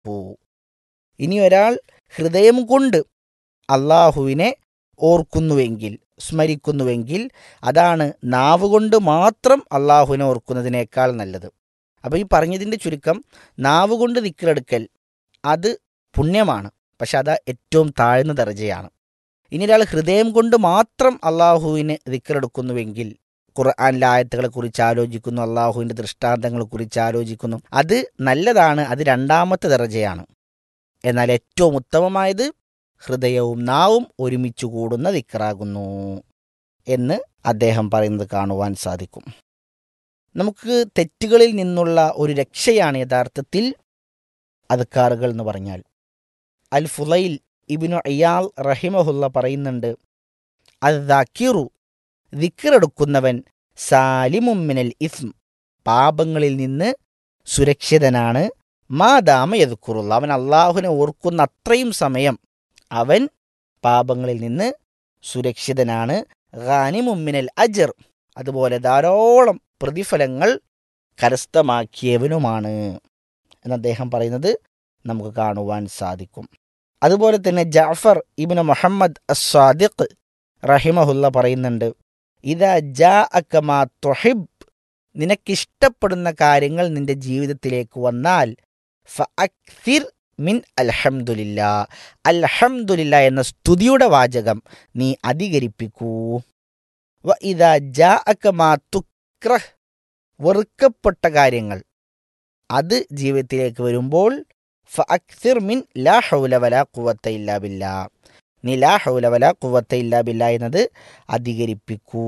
പോ ഇനി ഒരാൾ ഹൃദയം കൊണ്ട് അള്ളാഹുവിനെ ഓർക്കുന്നുവെങ്കിൽ സ്മരിക്കുന്നുവെങ്കിൽ അതാണ് നാവ് കൊണ്ട് മാത്രം അള്ളാഹുവിനെ ഓർക്കുന്നതിനേക്കാൾ നല്ലത് അപ്പോൾ ഈ പറഞ്ഞതിൻ്റെ ചുരുക്കം നാവ് കൊണ്ട് ദിക്റെടുക്കൽ അത് പുണ്യമാണ് പക്ഷെ അത് ഏറ്റവും താഴ്ന്ന ദർജയാണ് ഇനി ഒരാൾ ഹൃദയം കൊണ്ട് മാത്രം അള്ളാഹുവിന് ദിക്റെടുക്കുന്നുവെങ്കിൽ ഖുർആാനിലെ ആയത്തുകളെക്കുറിച്ച് ആലോചിക്കുന്നു അള്ളാഹുവിൻ്റെ ദൃഷ്ടാന്തങ്ങളെക്കുറിച്ച് ആലോചിക്കുന്നു അത് നല്ലതാണ് അത് രണ്ടാമത്തെ ദർജയാണ് എന്നാൽ ഏറ്റവും ഉത്തമമായത് ഹൃദയവും നാവും ഒരുമിച്ച് കൂടുന്ന ദിക്റാകുന്നു എന്ന് അദ്ദേഹം പറയുന്നത് കാണുവാൻ സാധിക്കും നമുക്ക് തെറ്റുകളിൽ നിന്നുള്ള ഒരു രക്ഷയാണ് യഥാർത്ഥത്തിൽ അദ്ക്കാറുകൾ എന്ന് പറഞ്ഞാൽ അൽ ഫുലൈൽ ഇബിനു അയ്യാൽ റഹിമഹുല്ല പറയുന്നുണ്ട് അദ്ദാക്കിറു ദിക്റെടുക്കുന്നവൻ സാലിമുമ്മിനൽ ഇസ്ം പാപങ്ങളിൽ നിന്ന് സുരക്ഷിതനാണ് മാതാമ യതുക്കുറുള്ള അവൻ അള്ളാഹുവിനെ ഓർക്കുന്ന അത്രയും സമയം അവൻ പാപങ്ങളിൽ നിന്ന് സുരക്ഷിതനാണ് ഖാനിമുമ്മിനൽ അജർ അതുപോലെ ധാരാളം പ്രതിഫലങ്ങൾ കരസ്ഥമാക്കിയവനുമാണ് എന്ന് അദ്ദേഹം പറയുന്നത് നമുക്ക് കാണുവാൻ സാധിക്കും അതുപോലെ തന്നെ ജാഫർ ഇബിന് മുഹമ്മദ് അസ്വാദിഖ് റഹിമഹുല്ല പറയുന്നുണ്ട് ഇതാ ജാ അക്കമാ തൊഹിബ് നിനക്കിഷ്ടപ്പെടുന്ന കാര്യങ്ങൾ നിന്റെ ജീവിതത്തിലേക്ക് വന്നാൽ ഫഅക്സിർ മിൻ അൽഹംദുലില്ല അൽഹംദുലില്ല എന്ന സ്തുതിയുടെ വാചകം നീ അധികരിപ്പിക്കൂ വ ഇതാ ജാ അക്കമാ തുക്രഹ് വെറുക്കപ്പെട്ട കാര്യങ്ങൾ അത് ജീവിതത്തിലേക്ക് വരുമ്പോൾ ഫഅക്സിർ മിൻ ലാ ഹൗല വലാ ഖുവത്ത ഇല്ലാ ബില്ലാ നീ ലാ ഹൗല വലാ ഖുവത്ത ഇല്ലാ ബില്ലാ എന്നത് അധികരിപ്പിക്കൂ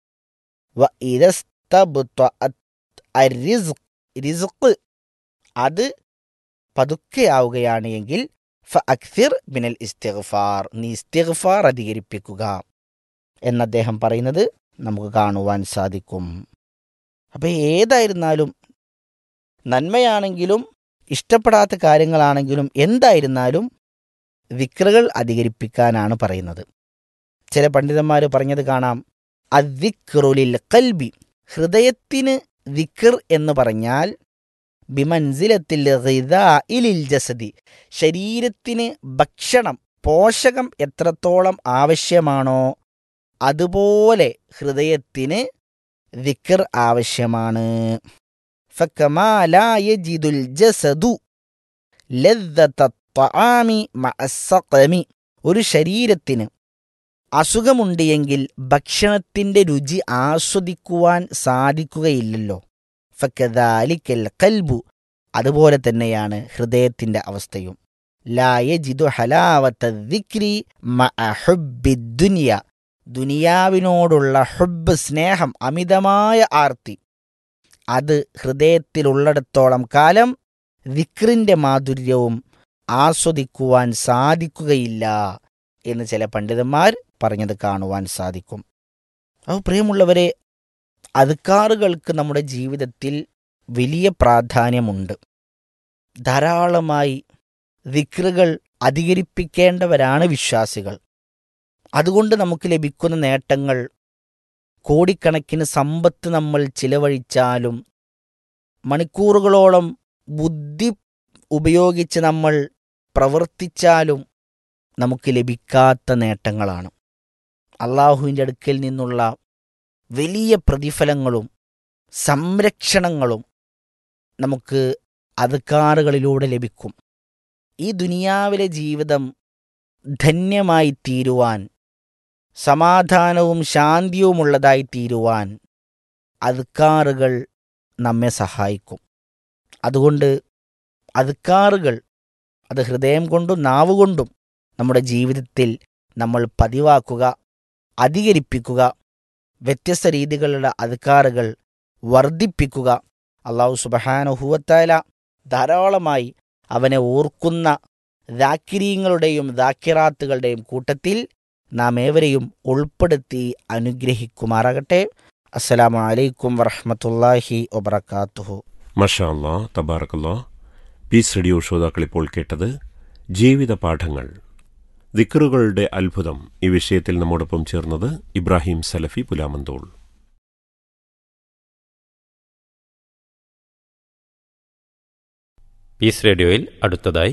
വ ഇതസ്തബ്തഅത് അർറിസ്ഖ് റിസ്ഖ് അത് പതുക്കെയാവുകയാണ് എങ്കിൽ ഫ അക്സിർ ബിനൽ ഇസ്തിഗ്ഫാർ നീ ഇസ്തിഗ്ഫാർ അധികരിപ്പിക്കുക എന്ന് അദ്ദേഹം പറയുന്നത് നമുക്ക് കാണുവാൻ സാധിക്കും അപ്പം ഏതായിരുന്നാലും നന്മയാണെങ്കിലും ഇഷ്ടപ്പെടാത്ത കാര്യങ്ങളാണെങ്കിലും എന്തായിരുന്നാലും വിക്രകൾ അധികരിപ്പിക്കാനാണ് പറയുന്നത് ചില പണ്ഡിതന്മാർ പറഞ്ഞത് കാണാം അദിക്റുലിൽ കൽബി ഹൃദയത്തിന് വിക്ർ എന്ന് പറഞ്ഞാൽ ബിമൻസിലത്തിൽ ഇലിൽ ജസദി ശരീരത്തിന് ഭക്ഷണം പോഷകം എത്രത്തോളം ആവശ്യമാണോ അതുപോലെ ഹൃദയത്തിന് വിക്ർ ആവശ്യമാണ് ഫക്കമാലായജിദുൽ ജസദു ലദ്ദത്തആമി മഅസ്സഖമി ഒരു ശരീരത്തിന് അസുഖമുണ്ട് എങ്കിൽ ഭക്ഷണത്തിൻ്റെ രുചി ആസ്വദിക്കുവാൻ സാധിക്കുകയില്ലല്ലോ ഫക്കദാലിക്കൽ കൽബു അതുപോലെ തന്നെയാണ് ഹൃദയത്തിൻ്റെ അവസ്ഥയും ലായജിദു ഹലാവത്ത ദിക്രി ദുനിയ ദുനിയാവിനോടുള്ള ഹുബ് സ്നേഹം അമിതമായ ആർത്തി അത് ഹൃദയത്തിലുള്ളിടത്തോളം കാലം വിക്രിൻ്റെ മാധുര്യവും ആസ്വദിക്കുവാൻ സാധിക്കുകയില്ല എന്ന് ചില പണ്ഡിതന്മാർ പറഞ്ഞത് കാണുവാൻ സാധിക്കും അപ്പോൾ പ്രിയമുള്ളവരെ അധികാറുകൾക്ക് നമ്മുടെ ജീവിതത്തിൽ വലിയ പ്രാധാന്യമുണ്ട് ധാരാളമായി വിക്രുകൾ അധികരിപ്പിക്കേണ്ടവരാണ് വിശ്വാസികൾ അതുകൊണ്ട് നമുക്ക് ലഭിക്കുന്ന നേട്ടങ്ങൾ കോടിക്കണക്കിന് സമ്പത്ത് നമ്മൾ ചിലവഴിച്ചാലും മണിക്കൂറുകളോളം ബുദ്ധി ഉപയോഗിച്ച് നമ്മൾ പ്രവർത്തിച്ചാലും നമുക്ക് ലഭിക്കാത്ത നേട്ടങ്ങളാണ് അള്ളാഹുവിൻ്റെ അടുക്കൽ നിന്നുള്ള വലിയ പ്രതിഫലങ്ങളും സംരക്ഷണങ്ങളും നമുക്ക് അധികാറുകളിലൂടെ ലഭിക്കും ഈ ദുനിയാവിലെ ജീവിതം ധന്യമായി തീരുവാൻ സമാധാനവും ശാന്തിയുമുള്ളതായി തീരുവാൻ അധികാറുകൾ നമ്മെ സഹായിക്കും അതുകൊണ്ട് അധികാറുകൾ അത് ഹൃദയം കൊണ്ടും നാവുകൊണ്ടും നമ്മുടെ ജീവിതത്തിൽ നമ്മൾ പതിവാക്കുക അധികരിപ്പിക്കുക വ്യത്യസ്ത രീതികളുടെ അധികാറുകൾ വർദ്ധിപ്പിക്കുക അള്ളാഹു സുബഹാനുഹൂവത്തായ ധാരാളമായി അവനെ ഓർക്കുന്ന ദാക്കിരീങ്ങളുടെയും ദാക്കിറാത്തുകളുടെയും കൂട്ടത്തിൽ നാം ഏവരെയും ഉൾപ്പെടുത്തി അനുഗ്രഹിക്കുമാറാകട്ടെ അസ്സലാമു അലൈക്കും വറഹമത്തല്ലാഹി വബർക്കാത്തുഹു മഷാ അല്ലാ തബാറക്കല്ലാ പീസ് റേഡിയോ ശ്രോതാക്കൾ ഇപ്പോൾ കേട്ടത് ജീവിത പാഠങ്ങൾ ദിക്കറുകളുടെ അത്ഭുതം ഈ വിഷയത്തിൽ നമ്മോടൊപ്പം ചേർന്നത് ഇബ്രാഹിം സലഫി പുലാമന്തോൾ പീസ് റേഡിയോയിൽ അടുത്തതായി